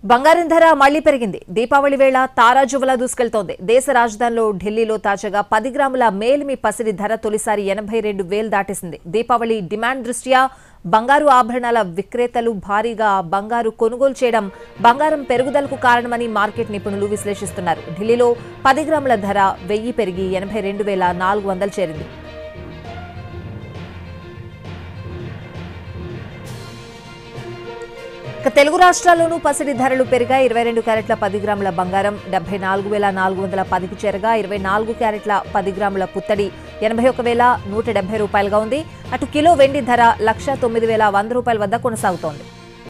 బంగారం ధర మళ్లీ పెరిగింది దీపావళి వేళ తారాజువలా దూసుకెళ్తోంది దేశ రాజధానిలో ఢిల్లీలో తాజాగా పది గ్రాముల మేలిమి పసిడి ధర తొలిసారి ఎనభై రెండు వేలు దాటేసింది దీపావళి డిమాండ్ దృష్ట్యా బంగారు ఆభరణాల విక్రేతలు భారీగా బంగారు కొనుగోలు చేయడం బంగారం పెరుగుదలకు కారణమని మార్కెట్ నిపుణులు విశ్లేషిస్తున్నారు ఢిల్లీలో పది గ్రాముల ధర వెయ్యి పెరిగి ఎనభై రెండు వేల నాలుగు వందలు చేరింది ఇక తెలుగు రాష్ట్రాల్లోనూ పసిడి ధరలు పెరిగా ఇరవై రెండు క్యారెట్ల పది గ్రాముల బంగారం డెబ్బై నాలుగు వేల నాలుగు వందల పదికి చేరగా ఇరవై నాలుగు క్యారెట్ల పది గ్రాముల పుత్తడి ఎనభై ఒక వేల నూట డెబ్బై రూపాయలుగా ఉంది అటు కిలో వెండి ధర లక్ష తొమ్మిది వేల వంద రూపాయల వద్ద కొనసాగుతోంది